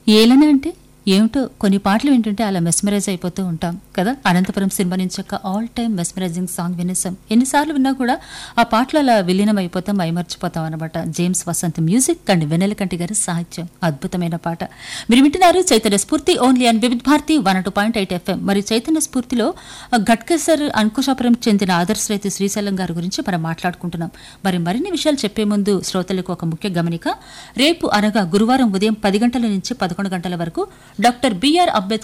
ఏలన అంటే ఏమిటో కొన్ని పాటలు వింటుంటే అలా మెస్మరైజ్ అయిపోతూ ఉంటాం కదా అనంతపురం సినిమా నుంచి ఒక ఆల్ టైమ్ మెస్మరైజింగ్ సాంగ్ వినేసాం ఎన్నిసార్లు విన్నా కూడా ఆ పాటలు అలా విలీనం అయిపోతాం మైమర్చిపోతాం అనమాట జేమ్స్ వసంత్ మ్యూజిక్ అండ్ వెన్నెలకంటి గారి సాహిత్యం అద్భుతమైన పాట మీరు వింటున్నారు Chaitanya Spoorthi only and Vividh Bharati one two point eight FM మరి చైతన్య స్ఫూర్తిలో గట్కేసర్ అంకుశాపురం చెందిన ఆదర్శ రైతు శ్రీశైలం గారి గురించి మనం మాట్లాడుకుంటున్నాం మరి మరిన్ని విషయాలు చెప్పే ముందు శ్రోతలకు ఒక ముఖ్య గమనిక రేపు అనగా గురువారం ఉదయం పది గంటల నుంచి పదకొండు గంటల వరకు డాక్టర్ బిఆర్ అంబేద్కర్